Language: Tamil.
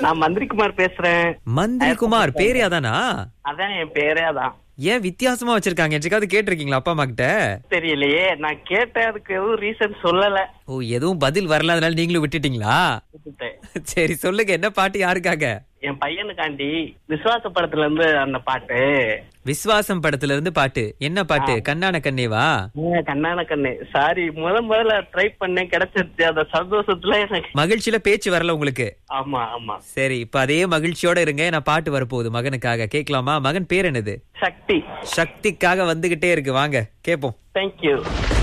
நான் மந்திரிக்குமார் பேசுறேன் மந்திரி குமார் பேரே அதானா அதான் என் பேரே அதான் ஏன் வித்தியாசமா வச்சிருக்காங்க என்றைக்காவது கேட்டிருக்கீங்களா அப்பா அம்மா கிட்ட தெரியலையே நான் கேட்டேன் அதுக்கு எதுவும் ரீசன் சொல்லல ஓ எதுவும் பதில் வரல அதனால நீங்களும் விட்டுட்டீங்களா விட்டுட்டேன். சரி சொல்லுங்க என்ன பாட்டு யாருக்காக என் பையனுக்காண்டி விசுவாச படத்துல இருந்து அந்த பாட்டு விஸ்வாசம் படத்துல இருந்து பாட்டு என்ன பாட்டு கண்ணான கண்ணேவா ஆ, கண்ணான கண்ணு சாரி முத முதல்ல ட்ரை பண்ணேன் கிடைச்சிருச்சு அந்த சந்தோஷத்துல எனக்கு மகிழ்ச்சியில பேச்சு வரல உங்களுக்கு ஆமா ஆமா சரி இப்ப அதே மகிழ்ச்சியோட இருங்க நான் பாட்டு வரப்போகுது மகனுக்காக கேட்கலாமா மகன் பேர் என்னது சக்தி சக்திக்காக வந்துகிட்டே இருக்கு வாங்க கேப்போம் தேங்க்யூ